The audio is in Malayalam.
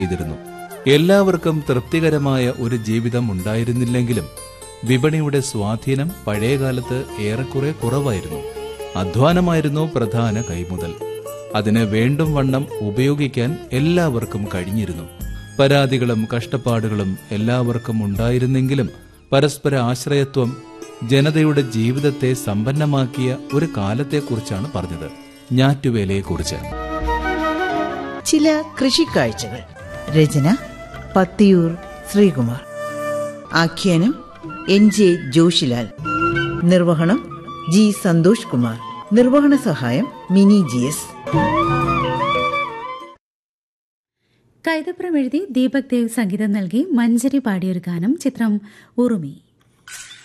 ചെയ്തിരുന്നു എല്ലാവർക്കും തൃപ്തികരമായ ഒരു ജീവിതം ഉണ്ടായിരുന്നില്ലെങ്കിലും വിപണിയുടെ സ്വാധീനം പഴയകാലത്ത് ഏറെക്കുറെ കുറവായിരുന്നു അധ്വാനമായിരുന്നു പ്രധാന കൈമുതൽ അതിന് വേണ്ടും വണ്ണം ഉപയോഗിക്കാൻ എല്ലാവർക്കും കഴിഞ്ഞിരുന്നു പരാതികളും കഷ്ടപ്പാടുകളും എല്ലാവർക്കും ഉണ്ടായിരുന്നെങ്കിലും പരസ്പര ആശ്രയത്വം ജനതയുടെ ജീവിതത്തെ സമ്പന്നമാക്കിയ ഒരു കാലത്തെക്കുറിച്ചാണ് പറഞ്ഞത് ഞാറ്റുവേലയെക്കുറിച്ച് ചില കൃഷിക്കാഴ്ചകൾ രചന പത്തിയൂർ ശ്രീകുമാർ ആഖ്യാനം എൻ ജെ ജോഷിലാൽ നിർവഹണം ജി സന്തോഷ് കുമാർ നിർവഹണ സഹായം മിനി ജി എസ് കൈതപ്രം എഴുതി ദീപക് ദേവ് സംഗീതം നൽകി മഞ്ചരി പാടിയൊരു ഗാനം ചിത്രം ഉറുമി